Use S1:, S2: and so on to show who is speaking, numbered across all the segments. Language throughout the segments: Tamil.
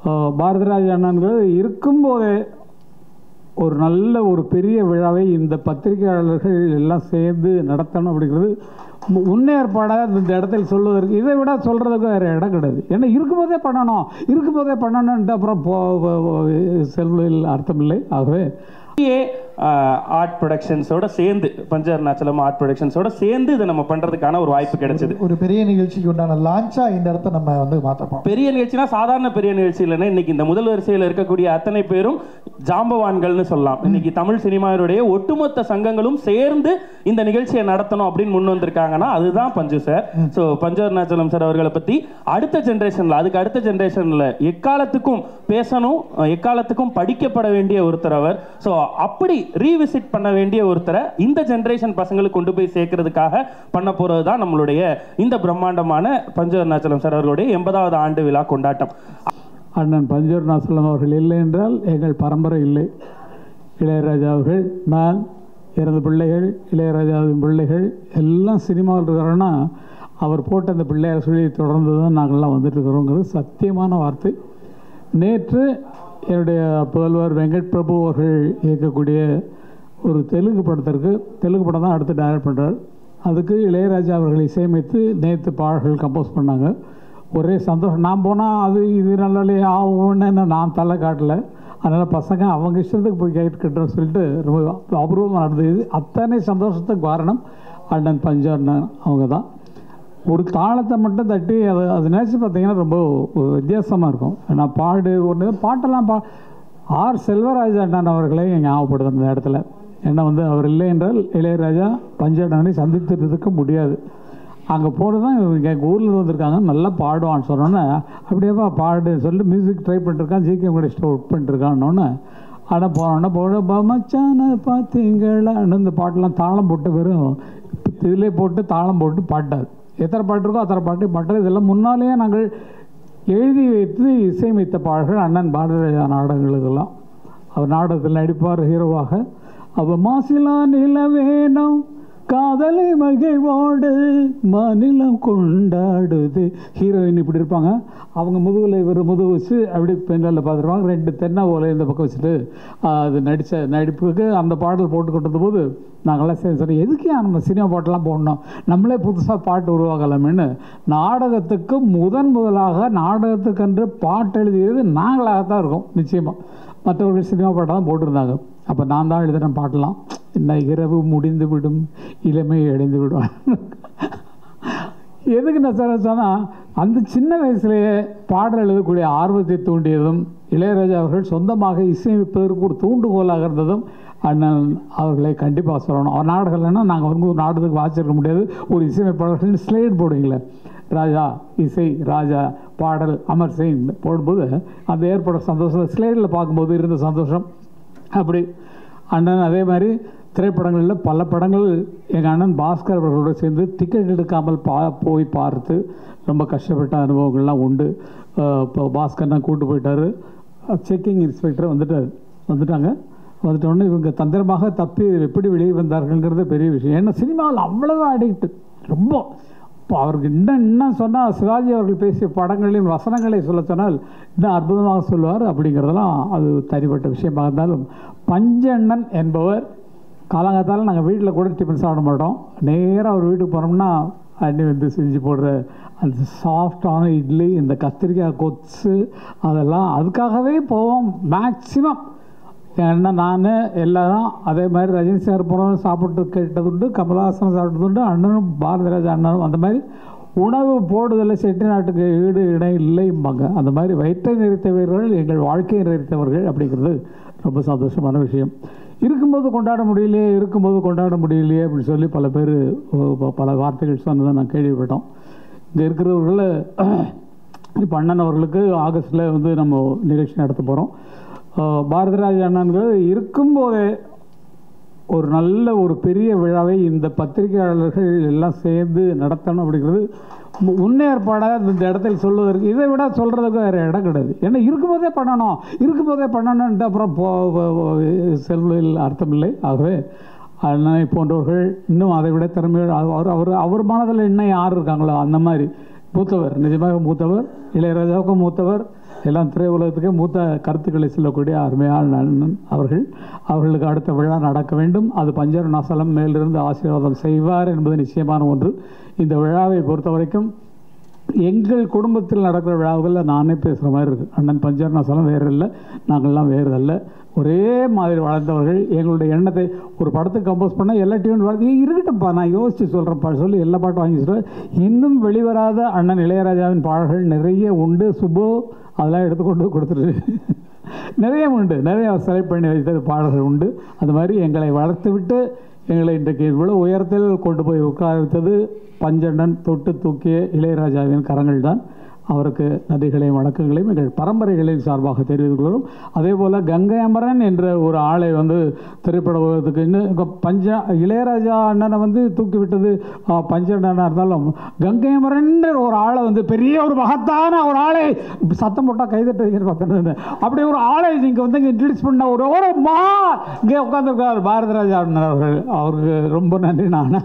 S1: அஹ், பாரதிராஜ அண்ணன்கள் இருக்கும்போதே ஒரு நல்ல ஒரு பெரிய விழாவை இந்த பத்திரிகையாளர்கள் எல்லாம் சேர்ந்து நடத்தணும் அப்படிங்கிறது மு- முன்னேற்பாடாக இந்த இடத்தில் சொல்வதற்கு இதை விட சொல்கிறதுக்கு வேறு இடம் கிடையாது ஏன்னா இருக்கும்போதே பண்ணணும் இருக்கும்போதே பண்ணணுன்ட்டு அப்புறம் போ போ- போ- செல்வதில் அர்த்தமில்லை ஆகவே
S2: ஏ ஆர்ட் ப்ரொடக்ஷன்ஸோட சேர்ந்து பஞ்ச அருணாச்சலம் ஆர்ட் ப்ரொடக்ஷன்ஸோட சேர்ந்து இதை நம்ம பண்றதுக்கான ஒரு வாய்ப்பு கிடைச்சது
S3: ஒரு பெரிய நிகழ்ச்சிக்கு உண்டான லான்ச்சா இந்த இடத்த நம்ம வந்து மாற்றப்போம்
S2: பெரிய நிகழ்ச்சினா சாதாரண பெரிய நிகழ்ச்சி இல்லைன்னா இன்னைக்கு இந்த முதல் வரிசையில் இருக்கக்கூடிய அத்தனை பேரும் ஜாம்பவான்கள்னு சொல்லலாம் இன்னைக்கு தமிழ் சினிமாவுடைய ஒட்டுமொத்த சங்கங்களும் சேர்ந்து இந்த நிகழ்ச்சியை நடத்தணும் அப்படின்னு முன் வந்திருக்காங்கன்னா அதுதான் பஞ்சு சார் ஸோ பஞ்சு அருணாச்சலம் சார் அவர்களை பத்தி அடுத்த ஜென்ரேஷன்ல அதுக்கு அடுத்த ஜென்ரேஷன்ல எக்காலத்துக்கும் பேசணும் அஹ் எக்காலத்துக்கும் படிக்கப்பட வேண்டிய ஒருத்தர் அவர் ஸோ அப்படி ரீவிசிட் பண்ண வேண்டிய ஒருத்தரை இந்த ஜென்ரேஷன் பசங்களுக்கு கொண்டு போய் சேர்க்கறதுக்காக பண்ண போறது தான் நம்மளுடைய இந்த பிரம்மாண்டமான பஞ்சு அருணாச்சலம் சார் அவர்களுடைய எண்பதாவது ஆண்டு விழா கொண்டாட்டம்
S1: அண்ணன் பஞ்சூர்நாசலம் அவர்கள் இல்லை என்றால் எங்கள் பரம்பரை இல்லை இளையராஜா அவர்கள் நான் எனது பிள்ளைகள் இளையராஜாவின் பிள்ளைகள் எல்லாம் சினிமாவில் இருக்கிறோன்னா அவர் போட்ட அந்த பிள்ளையார் சொல்லி தொடர்ந்து தான் நாங்கள்லாம் வந்துட்டு இருக்கிறோங்கிறது சத்தியமான வார்த்தை நேற்று என்னுடைய புதல்வர் வெங்கட் பிரபு அவர்கள் இயக்கக்கூடிய ஒரு தெலுங்கு படத்திற்கு தெலுங்கு படம் தான் அடுத்து டைரக்ட் பண்ணுறார் அதுக்கு இளையராஜா அவர்கள் இசையமைத்து நேற்று பாடல்கள் கம்போஸ் பண்ணாங்க ஒரே சந்தோஷம் நான் போனால் அது இது நல்லே ஆகும்னு நான் தலை காட்டல அதனால் பசங்க அவங்க இஷ்டத்துக்கு போய் கேட்கட்டுன்னு சொல்லிட்டு ரொம்ப அபூர்வமாக நடந்தது அத்தனை சந்தோஷத்துக்கு காரணம் அண்ணன் பஞ்சு அண்ணன் அவங்க தான் ஒரு தாளத்தை மட்டும் தட்டி அதை அது நினச்சி பார்த்தீங்கன்னா ரொம்ப ஒரு வித்தியாசமாக இருக்கும் நான் பாடு ஒன்று பாட்டெல்லாம் பா ஆர் செல்வராஜ் அண்ணன் அவர்களை ஞாபகப்படுது அந்த இடத்துல ஏன்னா வந்து அவர் இல்லை என்றால் இளையராஜா பஞ்சு அண்ணனை சந்தித்திருக்க முடியாது அங்கே போகிறது தான் இவங்க எங்கள் ஊரில் வந்திருக்காங்க நல்லா பாடுவான்னு சொன்னோன்னே அப்படியேப்பா பாடுன்னு சொல்லிட்டு மியூசிக் ட்ரை பண்ணிட்டுருக்கான் ஜிகே வெங்கடேஷ்ட ஒர்க் பண்ணிட்டுருக்கான்னொன்னே ஆனால் போனோன்னே போட மச்சான பார்த்தீங்களான்னு இந்த பாட்டெல்லாம் தாளம் போட்டு வெறும் இதிலே போட்டு தாளம் போட்டு பாட்டார் எத்தனை பாட்டு இருக்கோ அத்தனை பாட்டு பாட்டார் இதெல்லாம் முன்னாலேயே நாங்கள் எழுதி வைத்து இசையமைத்த பாடல்கள் அண்ணன் பாரதிராஜா நாடகங்களுக்கெல்லாம் அவர் நாடகத்தில் நடிப்பார் ஹீரோவாக அவ மாசிலா நிலவேனம் காதலை மகிழ்வோடு மாநிலம் கொண்டாடுது ஹீரோயின் இப்படி இருப்பாங்க அவங்க முதுகில் இவர் முதுகு வச்சு அப்படி பெண்ணில் பார்த்துருவாங்க ரெண்டு தென்னை ஓலை இந்த பக்கம் வச்சுட்டு ஆஹ், அது நடித்த நடிப்புக்கு அந்த பாடல் போட்டு கொண்டு போது நாங்களாம் சரி சரி எதுக்கு ஏன் நம்ம சினிமா பாட்டெல்லாம் போடணும் நம்மளே புதுசாக பாட்டு உருவாக்கலாமேன்னு நாடகத்துக்கு முதன் முதலாக நாடகத்துக்கென்று பாட்டு எழுதியது நாங்களாகத்தான் இருக்கோம் நிச்சயமாக மற்றவர்கள் சினிமா பாட்டை தான் போட்டிருந்தாங்க அப்போ நான் தான் எழுதுன பாட்டெல்லாம் இந்த இரவு முடிந்து விடும் இளமை அடைந்து விடும் எதுக்கு நான் சொல்ல சொன்னால் அந்த சின்ன வயசுலேயே பாடல் எழுதக்கூடிய ஆர்வத்தை தூண்டியதும் இளையராஜா அவர்கள் சொந்தமாக இசையமைப்பதற்கு ஒரு தூண்டுகோலாக இருந்ததும் அண்ணன் அவர்களை கண்டிப்பாக சொல்லணும் அவர் நாடகம் இல்லைன்னா நாங்கள் வந்து ஒரு நாடகத்துக்கு வாசிச்சிருக்க முடியாது ஒரு இசையமைப்பாளர்கள் ஸ்லேட் போடுவீங்களே ராஜா இசை ராஜா பாடல் அமர் சிங் போடும்போது அந்த ஏற்பட சந்தோஷம் ஸ்லேடில் பார்க்கும்போது இருந்த சந்தோஷம் அப்படி அண்ணன் அதே மாதிரி திரைப்படங்களில் பல படங்கள் எங்கள் அண்ணன் பாஸ்கர் அவர்களோடு சேர்ந்து டிக்கெட் எடுக்காமல் பா போய் பார்த்து ரொம்ப கஷ்டப்பட்ட அனுபவங்கள்லாம் உண்டு அஹ் இப்போ பாஸ்கர்னா கூட்டு போயிட்டாரு செக்கிங் இன்ஸ்பெக்டர் வந்துட்டார் வந்துட்டாங்க வந்துட்டோடனே இவங்க தந்திரமாக தப்பி எப்படி வெளியே வந்தார்கள்ங்கிறது பெரிய விஷயம் ஏன்னா சினிமாவில் அவ்வளவு அடிக்ட் ரொம்ப இப்போ அவருக்கு இன்னும் இன்னும் சொன்னால் சிவாஜி அவர்கள் பேசிய படங்களின் வசனங்களை சொல்ல சொன்னால் இன்னும் அற்புதமாக சொல்லுவார் அப்படிங்கிறதெல்லாம் அது தனிப்பட்ட விஷயமாக இருந்தாலும் பஞ்சண்ணன் என்பவர் காலங்காத்தால நாங்கள் வீட்டில் கூட டிஃபன் சாப்பிட மாட்டோம் நேராக அவர் வீட்டுக்கு போனோம்னா அண்ணி வந்து செஞ்சு போடுற அந்த சாஃப்டான இட்லி இந்த கத்திரிக்காய் கொத்து அதெல்லாம் அதுக்காகவே போவோம் மேக்ஸிமம் என் அண்ணன் நான் எல்லாரும் அதே மாதிரி ரஜினி சார் போனோம் சாப்பிட்டு கேட்டதுண்டு கமலஹாசன் சாப்பிட்டதுண்டு அண்ணனும் பாரதிராஜா அண்ணனும் அந்த மாதிரி உணவு போடுதலில் செட்டிநாட்டுக்கு ஈடு இணை இல்லைம்பாங்க அந்த மாதிரி வயிற்றை நிறைத்தவர்கள் எங்கள் வாழ்க்கையை நிறைத்தவர்கள் அப்படிங்கிறது ரொம்ப சந்தோஷமான விஷயம் இருக்கும்போது கொண்டாட முடியலையே இருக்கும்போது கொண்டாட முடியலையே அப்படின்னு சொல்லி பல பேர் பல வார்த்தைகள் சொன்னதை நான் கேள்விப்பட்டோம் இங்கே இருக்கிறவர்களில் இப்போ அண்ணன் அவர்களுக்கு ஆகஸ்டில் வந்து நம்ம நிகழ்ச்சி நடத்த போகிறோம் பாரதிராஜ அண்ணன்கள் இருக்கும்போதே ஒரு நல்ல ஒரு பெரிய விழாவை இந்த பத்திரிகையாளர்கள் எல்லாம் சேர்ந்து நடத்தணும் அப்படிங்கிறது மு- முன்னேற்பாடாக இந்த இடத்தில் சொல்வதற்கு இதை விட சொல்கிறதுக்கு வேறு இடம் கிடையாது ஏன்னா இருக்கும்போதே பண்ணணும் இருக்கும்போதே பண்ணணுன்ட்டு அப்புறம் போ போ- போ- செல்வதில் அர்த்தமில்லை ஆகவே அண்ணனை போன்றவர்கள் இன்னும் அதை விட திறமையோடு அவர் அவர் அவர் மனதில் இன்னும் யார் இருக்காங்களோ அந்த மாதிரி மூத்தவர் நிஜமாக மூத்தவர் இளையராஜாவுக்கும் மூத்தவர் எல்லாம் திரையுலகத்துக்கே மூத்த கருத்துக்களை சொல்லக்கூடிய அருமையான அண்ணன் அவர்கள் அவர்களுக்கு அடுத்த விழா நடக்க வேண்டும் அது பஞ்சரநாசலம் மேலிருந்து ஆசீர்வாதம் செய்வார் என்பது நிச்சயமான ஒன்று இந்த விழாவை பொறுத்த வரைக்கும் எங்கள் குடும்பத்தில் நடக்கிற விழாவுகளில் நானே பேசுகிற மாதிரி இருக்குது அண்ணன் பஞ்சர்ணாசலம் வேறு இல்லை நாங்கள்லாம் வேறு அல்ல ஒரே மாதிரி வளர்ந்தவர்கள் எங்களுடைய எண்ணத்தை ஒரு படத்துக்கு கம்போஸ் பண்ணால் எல்லா டியூன் வளர்த்து இருக்கட்டும்ப்பா நான் யோசித்து சொல்கிறேன்ப்பா சொல்லி எல்லா பாட்டும் வாங்கி சொல்கிறேன் இன்னும் வெளிவராத அண்ணன் இளையராஜாவின் பாடல்கள் நிறைய உண்டு சுபு அதெல்லாம் எடுத்துக்கொண்டு கொடுத்துட்டு நிறைய உண்டு நிறைய செலக்ட் பண்ணி வைத்தது பாடல்கள் உண்டு அது மாதிரி எங்களை வளர்த்து விட்டு எங்களை இன்றைக்கு இவ்வளோ உயரத்தில் கொண்டு போய் உட்கார வைத்தது பஞ்சண்ணன் தொட்டு தூக்கிய இளையராஜாவின் கரங்கள் தான் அவருக்கு நன்றிகளையும் வணக்கங்களையும் எங்கள் பரம்பரைகளின் சார்பாக தெரிவித்துக் கொள்கிறோம் அதே போல் கங்கை அமரன் என்ற ஒரு ஆளை வந்து திரைப்பட உலகத்துக்கு இன்னும் இங்க பஞ்ச இளையராஜா அண்ணனை வந்து தூக்கி விட்டது ஆ, பஞ்ச அண்ணனாக இருந்தாலும் கங்கை அமரன் ஒரு ஆளை வந்து பெரிய ஒரு மகத்தான ஒரு ஆளை சத்தம் போட்டால் கைதட்டுவீங்கன்னு பார்த்தேன் அப்படி ஒரு ஆளை நீங்கள் வந்து இங்கே இன்ட்ரடியூஸ் பண்ண ஒரு ஒரு மா இங்கே உட்காந்துருக்கார் பாரதிராஜா அண்ணன் அவர்கள் அவருக்கு ரொம்ப நன்றி நான்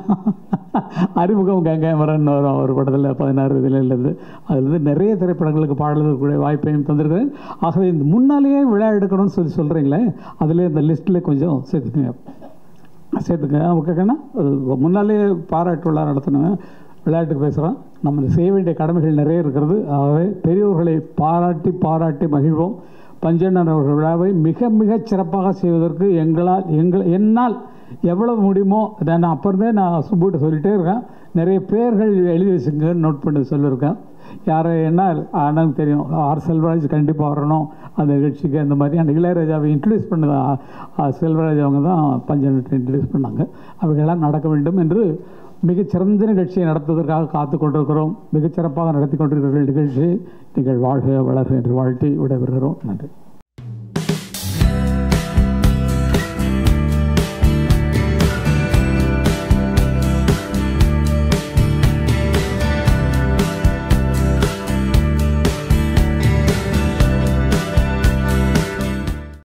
S1: அறிமுகம் கங்கை மரன் வரும் ஒரு படத்தில் பதினாறு இதிலிருந்து அதுலேருந்து நிறைய திரைப்படங்களுக்கு பாடல்களுக்குரிய வாய்ப்பையும் தந்திருக்கிறேன் ஆகவே இந்த முன்னாலேயே விழா எடுக்கணும்னு சொல்லி சொல்கிறீங்களே அதிலே இந்த லிஸ்ட்டில் கொஞ்சம் சேர்த்துக்குங்க சேர்த்துங்க ஓகேண்ணா முன்னாலே பாராட்டு விழா நடத்தணும் விளையாட்டுக்கு பேசுகிறோம் நம்ம செய்ய வேண்டிய கடமைகள் நிறைய இருக்கிறது ஆகவே பெரியோர்களை பாராட்டி பாராட்டி மகிழ்வோம் பஞ்சண்ணன் அவர்கள் விழாவை மிக மிகச் சிறப்பாக செய்வதற்கு எங்களால் எங்கள் என்னால் எவ்வளவு முடியுமோ நான் அப்போ இருந்தே நான் சுப்புகிட்ட சொல்லிட்டே இருக்கேன் நிறைய பேர்கள் எழுதி வச்சுங்க நோட் பண்ணி சொல்லியிருக்கேன் யாரை என்ன அண்ணனுக்கு தெரியும் ஆர் செல்வராஜ் கண்டிப்பாக வரணும் அந்த நிகழ்ச்சிக்கு அந்த மாதிரி அந்த இளையராஜாவை இன்ட்ரடியூஸ் பண்ணது ஆ, ஆ, செல்வராஜ் அவங்க தான் பஞ்சநட்டை இன்ட்ரடியூஸ் பண்ணாங்க அவைகளெல்லாம் நடக்க வேண்டும் என்று மிகச்சிறந்த நிகழ்ச்சியை நடத்துவதற்காக காத்து கொண்டிருக்கிறோம் மிகச்சிறப்பாக நடத்தி கொண்டிருக்கிற நிகழ்ச்சி நீங்கள் வாழ்க வளர்க என்று வாழ்த்தி விடைபெறுகிறோம் நன்றி